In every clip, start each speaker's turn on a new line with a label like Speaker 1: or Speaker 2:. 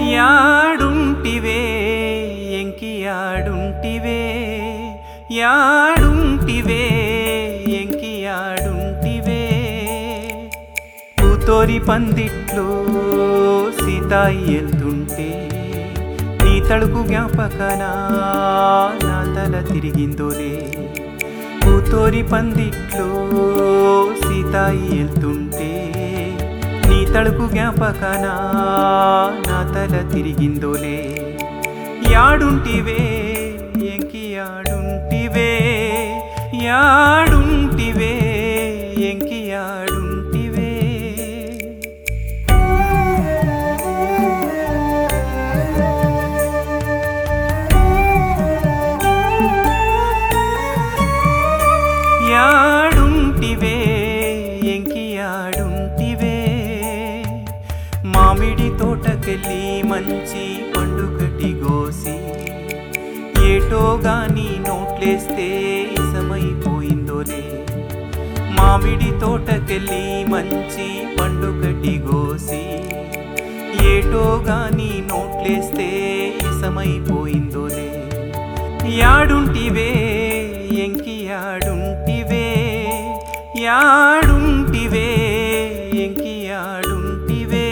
Speaker 1: యాడుంటివే ఎంకియాడుంటివే యాడుంటివే ఎంకియాడుంటివే కూతోరి పందిట్లో సీతాయి వెళ్తుంటే నీ తడుకు జ్ఞాపకనా నా తల తిరిగిందోలే కూతోరి పందిట్లో సీతాయి వెళ్తుంటే నీ తడుకు జ్ఞాపకనా నా తల తిరిగిందోలే యాడుంటివే ఎంకి యాడుంటివే యాడుంటివే ఎంకి యాడుంటివే యాడుంటివే ఎంకి యాడుంటివే మామిడి తోటకెళ్ళి మంచి పండుగటి గోసి ఏటో గాని నోట్లేస్తే ఇసమైపోయిందోలే మామిడి తోటకెళ్ళి మంచి పండుగటి గోసి ఏటో గాని నోట్లేస్తే ఇసమైపోయిందోలే యాడుంటివే ఎంకి యాడుంటివే యాడుంటివే ఎంకి యాడుంటివే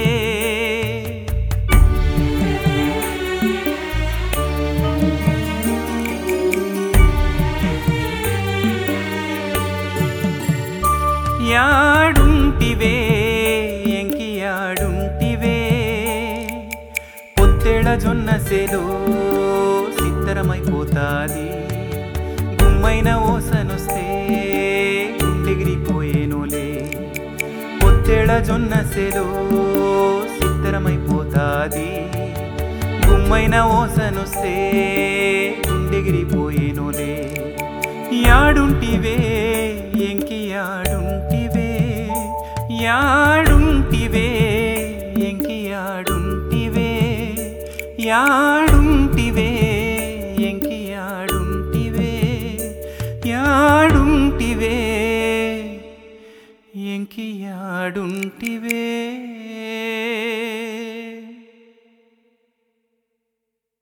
Speaker 1: యాడుంటివే ఎంకి యాడుంటివే పొత్తెడ జొన్న సెలో సిత్తరమైపోతాది గుమ్మైన ఓసనొస్తే గుండెగిరిపోయేనోలే పొత్తెడ జొన్న సెలో సిత్తరమైపోతాది గుమ్మైన ఓసనొస్తే గుండెగిరిపోయేనోలే యాడుంటివే ఎంకి యాడుంటివే యాడుంటివే ఎంకి యాడుంటివే యాడుంటివే ఎంకి యాడుంటివే యాడుంటివే ఎంకి యాడుంటివే